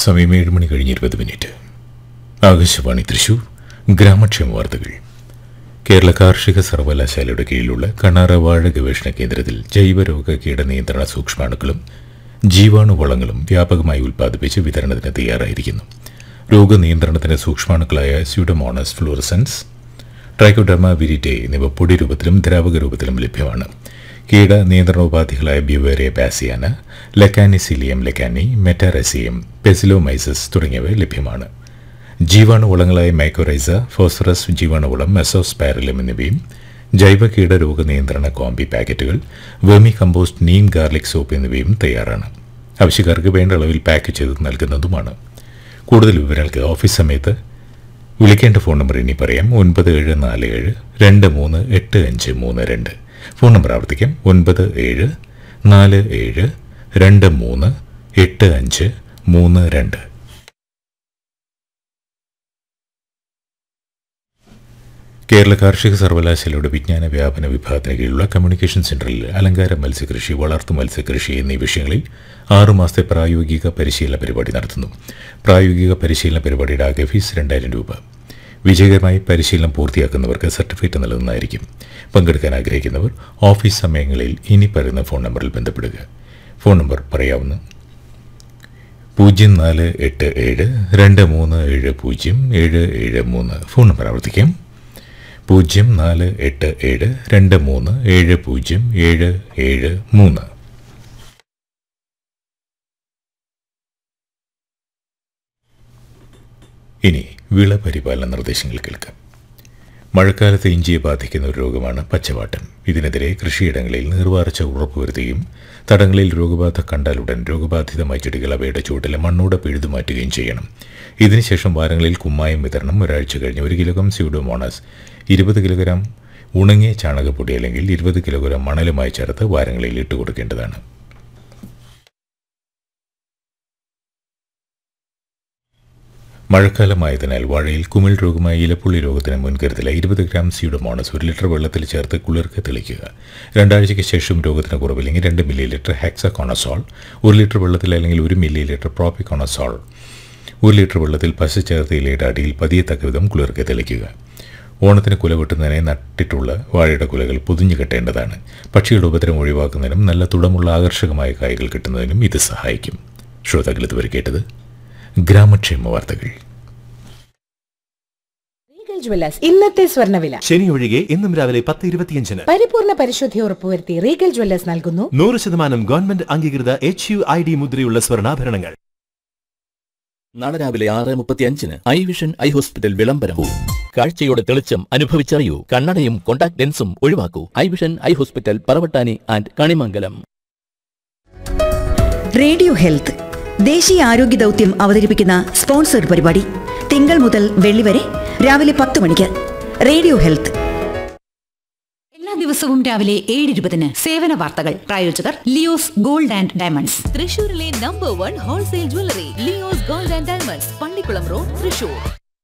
സമയം ഏഴ് മണി കഴിഞ്ഞ് ഇരുപത് മിനിറ്റ് ആകാശവാണി തൃശൂർ ഗ്രാമക്ഷേമ വാർത്തകൾ കേരള കാർഷിക സർവകലാശാലയുടെ കീഴിലുള്ള കണാറവാഴ ഗവേഷണ കേന്ദ്രത്തിൽ ജൈവരോഗ കീടനിയന്ത്രണ സൂക്ഷ്മാണുക്കളും ജീവാണുവളങ്ങളും വ്യാപകമായി ഉൽപ്പാദിപ്പിച്ച് വിതരണത്തിന് തയ്യാറായിരിക്കുന്നു രോഗനിയന്ത്രണത്തിന് സൂക്ഷ്മാണുക്കളായ സ്യൂഡോമോണസ് ഫ്ലൂറസൻസ് ട്രൈക്കോഡർമ വിരിറ്റെ എന്നിവ പൊടി രൂപത്തിലും ദ്രാവക രൂപത്തിലും ലഭ്യമാണ് കീട നിയന്ത്രണോപാധികളായ Beauveria bassiana Lecanicillium lecanii Metarhizium Paecilomyces തുടങ്ങിയവ ലഭ്യമാണ് ജീവാണുവളങ്ങളായ മൈക്കോറൈസ ഫോസ്ഫറസ് ജീവാണുവളം മെസോസ്പാരലം എന്നിവയും ജൈവ കീട രോഗനിയന്ത്രണ കോമ്പി പാക്കറ്റുകൾ vermicompost neem garlic soap എന്നിവയും തയ്യാറാണ് ആവശ്യക്കാർക്ക് വേണ്ട അളവിൽ പാക്ക് ചെയ്ത് നൽകുന്നതുമാണ് കൂടുതൽ വിവരങ്ങൾക്ക് ഓഫീസ് സമയത്ത് വിളിക്കേണ്ട ഫോൺ നമ്പർ ഇനി പറയാം ഒൻപത് ഏഴ് നാല് ഏഴ് രണ്ട് മൂന്ന് എട്ട് അഞ്ച് മൂന്ന് രണ്ട് ഫോൺ നമ്പർ ആവർത്തിക്കാം ഒൻപത് ഏഴ് നാല് ഏഴ് രണ്ട് മൂന്ന് എട്ട് അഞ്ച് മൂന്ന് രണ്ട് കേരള കാർഷിക സർവകലാശാലയുടെ വിജ്ഞാന വ്യാപന വിഭാഗത്തിന് കീഴിലുള്ള കമ്മ്യൂണിക്കേഷൻ സെന്ററിൽ അലങ്കാര മത്സ്യകൃഷി വളർത്തു മത്സ്യകൃഷി എന്നീ വിഷയങ്ങളിൽ ആറുമാസത്തെ പ്രായോഗിക പരിശീലന പരിപാടി നടത്തുന്നു പ്രായോഗിക പരിശീലന പരിപാടിയുടെ ആകെ ഫീസ് രണ്ടായിരം രൂപ വിജയകരമായി പരിശീലനം പൂർത്തിയാക്കുന്നവർക്ക് സർട്ടിഫിക്കറ്റ് നൽകുന്നതായിരിക്കും പങ്കെടുക്കാൻ ആഗ്രഹിക്കുന്നവർ ഓഫീസ് സമയങ്ങളിൽ ഇനി പറയുന്ന ഫോൺ നമ്പറിൽ ബന്ധപ്പെടുക ഫോൺ നമ്പർ പറയാവുന്ന പൂജ്യം നാല് എട്ട് ഏഴ് രണ്ട് മൂന്ന് ഏഴ് പൂജ്യം ഏഴ് ഏഴ് മൂന്ന് ഫോൺ നമ്പർ ആവർത്തിക്കാം പൂജ്യം നാല് എട്ട് ഏഴ് രണ്ട് മൂന്ന് ഏഴ് പൂജ്യം ഏഴ് ഏഴ് മൂന്ന് ഇനി വിള പരിപാലന നിർദ്ദേശങ്ങൾ കേൾക്കാം മഴക്കാലത്ത് ഇഞ്ചിയെ ബാധിക്കുന്ന ഒരു രോഗമാണ് പച്ചവാട്ടൻ ഇതിനെതിരെ കൃഷിയിടങ്ങളിൽ നീർവാർച്ച ഉറപ്പുവരുത്തുകയും തടങ്ങളിൽ രോഗബാധ കണ്ടാലുടൻ രോഗബാധിതമായ ചെടികൾ അവയുടെ ചുവട്ടിലെ മണ്ണൂടെ പിഴുതു മാറ്റുകയും ചെയ്യണം ഇതിനുശേഷം വാരങ്ങളിൽ കുമ്മായം വിതരണം ഒരാഴ്ച കഴിഞ്ഞ് ഒരു കിലോഗ്രാം സ്യൂഡോമോണസ് ഇരുപത് കിലോഗ്രാം ഉണങ്ങിയ ചാണകപ്പൊടി അല്ലെങ്കിൽ ഇരുപത് കിലോഗ്രാം മണലുമായി ചേർത്ത് വാരങ്ങളിൽ ഇട്ട് കൊടുക്കേണ്ടതാണ് മഴക്കാലമായതിനാൽ വാഴയിൽ കുമിൾ രോഗമായ ഇലപ്പുള്ളി രോഗത്തിന് മുൻകരുതലായി ഇരുപത് ഗ്രാം സ്യൂഡോമോണസ് ഒരു ലിറ്റർ വെള്ളത്തിൽ ചേർത്ത് കുളിർക്ക് തെളിക്കുക രണ്ടാഴ്ചയ്ക്ക് ശേഷം രോഗത്തിന് കുറവില്ലെങ്കിൽ രണ്ട് മില്ലി ലിറ്റർ ഹെക്സകോണസോൾ ഒരു ലിറ്റർ വെള്ളത്തിൽ അല്ലെങ്കിൽ ഒരു മില്ലി ലിറ്റർ പ്രോപ്പിക്കോണസോൾ ഒരു ലിറ്റർ വെള്ളത്തിൽ പശ ചേർത്ത് ഇലയുടെ അടിയിൽ പതിയത്തക്ക വിധം കുളിർക്ക് തെളിക്കുക ഓണത്തിന് കുല വെട്ടുന്നതിനെ നട്ടിട്ടുള്ള വാഴയുടെ കുലകൾ പൊതിഞ്ഞു കെട്ടേണ്ടതാണ് പക്ഷിയുടെ ഉപദ്രവം ഒഴിവാക്കുന്നതിനും നല്ല തുടമുള്ള ആകർഷകമായ കായ്കൾ കിട്ടുന്നതിനും ഇത് സഹായിക്കും ശ്രോതാക്കൾ ഇതുവരെ കേട്ടത് ഗ്രാമക്ഷേമ വാർത്തകൾ റീഗൽ ജ്വല്ലേഴ്സ് ഇന്നത്തെ സ്വർണ്ണവില ശനി ഒഴികെ ഇന്നും രാവിലെ പത്ത് ഇരുപത്തിയഞ്ചിന് പരിപൂർണ പരിശുദ്ധി ഉറപ്പുവരുത്തി റീഗൽ ജ്വല്ലേഴ്സ് നൽകുന്നു നൂറ് ശതമാനം ഗവൺമെന്റ് അംഗീകൃത എച്ച് യു ഐ ഡി മുദ്രയുള്ള സ്വർണ്ണാഭരണങ്ങൾ നാളെ രാവിലെ ആറ് മുപ്പത്തി അഞ്ചിന് ഐ വിഷൻ ഐ ഹോസ്പിറ്റൽ വിളംബരവും കാഴ്ചയുടെ തെളിച്ചം അനുഭവിച്ചറിയൂ കണ്ണടയും കോണ്ടാക്ട് ലെൻസും ഒഴിവാക്കൂ eye vision eye hospital Paravattani and Kanimangalam radio health ദേശീയ ആരോഗ്യ ദൗത്യം അവതരിപ്പിക്കുന്ന സ്പോൺസർഡ് പരിപാടി തിങ്കൾ മുതൽ വെള്ളി വരെ രാവിലെ പത്ത് മണിക്ക് റേഡിയോ ഹെൽത്ത് എല്ലാ ദിവസവും രാവിലെ ഏഴ് ഇരുപതിന് സേവന വാർത്തകൾ പ്രായോജകർ ലിയോസ് ഗോൾഡ് ആൻഡ് ഡയമണ്ട്സ് തൃശൂരിലെ number one wholesale jewellery Leo's gold and diamonds Pallikulam road Thrissur